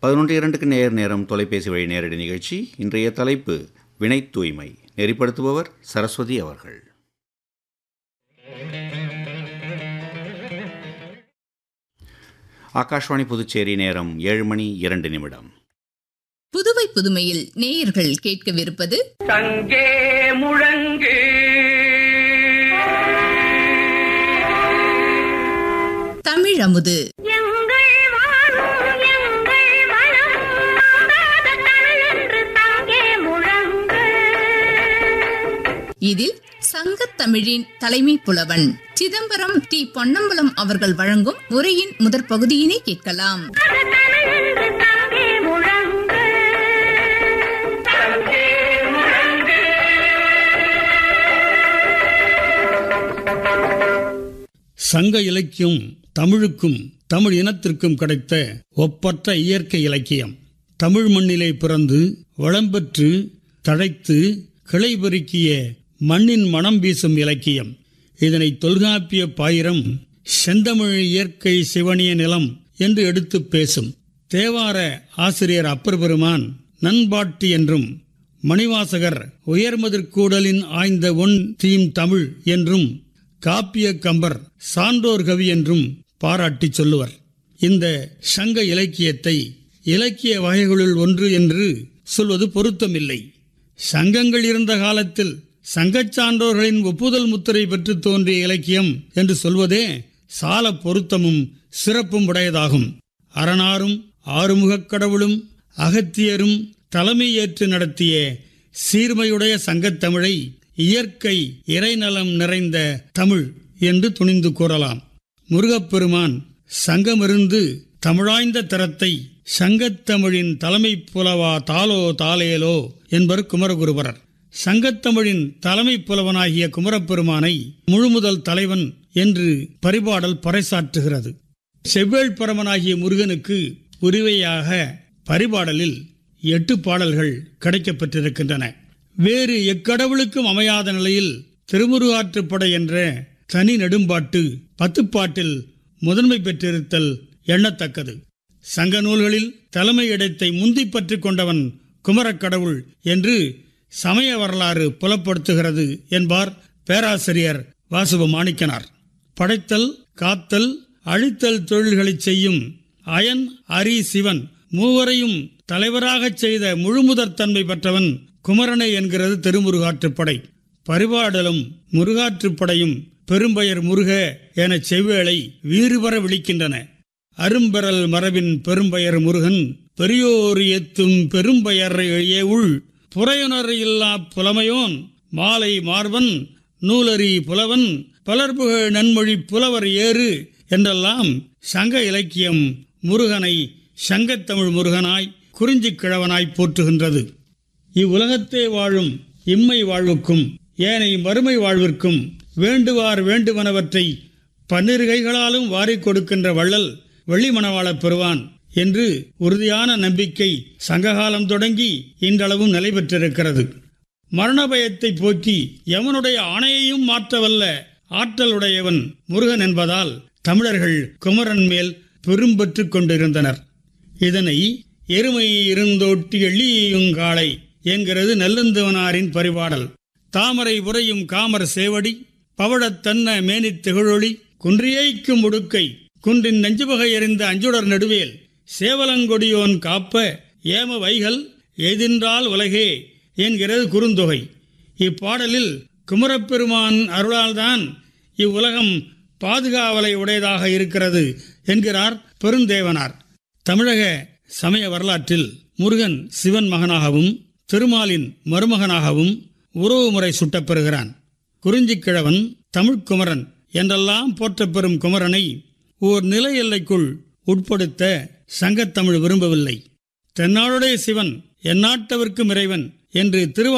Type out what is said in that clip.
பதினொன்று இரண்டுக்கு நேர் நேரம் தொலைபேசி வழி நேரடி நிகழ்ச்சி இன்றைய தலைப்பு வினை தூய்மை நெறிப்படுத்துபவர் சரஸ்வதி அவர்கள் ஆகாஷ்வாணி புதுச்சேரி நேரம் ஏழு மணி இரண்டு நிமிடம் புதுவை புதுமையில் நேயர்கள் கேட்கவிருப்பது தங்கே முழங்கு தமிழ் அமுது எங்கள் வாழும் எங்கள் வளம் மாறாத தமிழென்று தங்கே முழங்கு இதில் சங்கத் தமிழின் தலைமை புலவன் சிதம்பரம் டி பொன்னம்பலம் அவர்கள் வழங்கும் உரையின் முதற் பகுதியினை கேட்கலாம் அது தமிழென்று தங்கே முழங்கு தங்கே முழங்கு சங்க இலக்கியம் தமிழுக்கும் தமிழ் இனத்திற்கும் கிடைத்த ஒப்பற்ற இயற்கை இலக்கியம் தமிழ் மண்ணிலே பிறந்து வளம்பெற்று தழைத்து கிளை பெருக்கிய மண்ணின் மனம் வீசும் இலக்கியம் இதனை தொல்காப்பிய பாயிரம் செந்தமிழ் இயற்கை சிவனிய நிலம் என்று எடுத்துப் பேசும் தேவார ஆசிரியர் அப்பர் பெருமான் நண்பாட்டி என்றும் மணிவாசகர் உயர்மதிர்கூடலின் ஆய்ந்த ஒன் தீம் தமிழ் என்றும் காப்பிய கம்பர் சான்றோர் கவி என்றும் பாராட்டிச் சொல்லுவர் இந்த சங்க இலக்கியத்தை இலக்கிய வகைகளுள் ஒன்று என்று சொல்வது பொருத்தமில்லை சங்கங்கள் இருந்த காலத்தில் சங்கச் சான்றோர்களின் ஒப்புதல் முத்திரை பெற்று தோன்றிய இலக்கியம் என்று சொல்வதே சால பொருத்தமும் சிறப்பும் உடையதாகும் அரணாரும் ஆறுமுகக் கடவுளும் அகத்தியரும் தலைமை ஏற்று நடத்திய சீர்மையுடைய சங்கத்தமிழை இயற்கை இறைநலம் நிறைந்த தமிழ் என்று துணிந்து கூறலாம் முருகப்பெருமான் சங்கமிருந்து தமிழாய்ந்த தரத்தை சங்கத்தமிழின் தலைமை புலவா தாலோ தாலேலோ என்பர் குமரகுருபரர் சங்கத்தமிழின் தலைமை புலவனாகிய குமரப்பெருமானை முழுமுதல் தலைவன் என்று பரிபாடல் பறைசாற்றுகிறது செவ்வேள் பரமனாகிய முருகனுக்கு உரிவையாக பரிபாடலில் எட்டு பாடல்கள் கிடைக்கப்பெற்றிருக்கின்றன வேறு எக்கடவுளுக்கும் அமையாத நிலையில் திருமுருகாற்றுப்படை என்ற தனி நெடும்பாட்டு பத்துப்பாட்டில் முதன்மை பெற்றிருத்தல் எண்ணத்தக்கது சங்க நூல்களில் தலைமை இடத்தை முந்தி பற்றி கொண்டவன் குமரக்கடவுள் என்று சமய வரலாறு புலப்படுத்துகிறது என்பார் பேராசிரியர் வாசுவ மாணிக்கனார் படைத்தல் காத்தல் அழித்தல் தொழில்களைச் செய்யும் அயன் அரி சிவன் மூவரையும் தலைவராகச் செய்த முழுமுதற் தன்மை பெற்றவன் குமரனை என்கிறது திருமுருகாற்றுப்படை பரிபாடலும் முருகாற்றுப்படையும் பெரும்பெயர் முருக எனச் செவ்வேளை வீறுபர விழிக்கின்றன அரும்பெறல் மரபின் பெரும்பெயர் முருகன் பெரியோர் எத்தும் பெரும்பெயர் உள் புறையுணர் இல்லா புலமையோன் மாலை மார்பன் நூலரி புலவன் பலர்புகழ் நன்மொழி புலவர் ஏறு என்றெல்லாம் சங்க இலக்கியம் முருகனை சங்கத்தமிழ் முருகனாய் குறிஞ்சிக் கிழவனாய் போற்றுகின்றது இவ்வுலகத்தே வாழும் இம்மை வாழ்வுக்கும் ஏனைய மறுமை வாழ்விற்கும் வேண்டுவார் வேண்டுவனவற்றை பன்னிரு கைகளாலும் வாரிக் கொடுக்கின்ற வள்ளல் வெள்ளிமணவாளப் பெறுவான் என்று உறுதியான நம்பிக்கை சங்ககாலம் தொடங்கி இன்றளவும் நிலை பெற்றிருக்கிறது மரண பயத்தை போக்கி எவனுடைய ஆணையையும் மாற்றவல்ல ஆற்றலுடையவன் முருகன் என்பதால் தமிழர்கள் குமரன் மேல் பெரும்பற்று கொண்டிருந்தனர் இதனை எருமை இருந்தோட்டி எள்ளியுங்காலை என்கிறது நெல்லுந்தவனாரின் பரிபாடல் தாமரை உறையும் காமர் சேவடி பவழத் தன்ன மேனித் திகழொளி குன்றியைக்கும் முடுக்கை குன்றின் நெஞ்சுபகை எறிந்த அஞ்சுடர் நடுவேல் சேவலங்கொடியோன் காப்ப ஏம வைகள் எதின்றால் உலகே என்கிறது குறுந்தொகை இப்பாடலில் குமரப்பெருமான் அருளால்தான் இவ்வுலகம் பாதுகாவலை உடையதாக இருக்கிறது என்கிறார் பெருந்தேவனார் தமிழக சமய வரலாற்றில் முருகன் சிவன் மகனாகவும் திருமாலின் மருமகனாகவும் உறவுமுறை சுட்டப்பெறுகிறான் குறிஞ்சிக்கிழவன் தமிழ்க்குமரன் என்றெல்லாம் போற்றப்பெறும் குமரனை ஓர் நில எல்லைக்குள் உட்படுத்த சங்கத்தமிழ் விரும்பவில்லை தென்னாடுடைய சிவன் எந்நாட்டவர்க்கும் இறைவன் என்று திருவா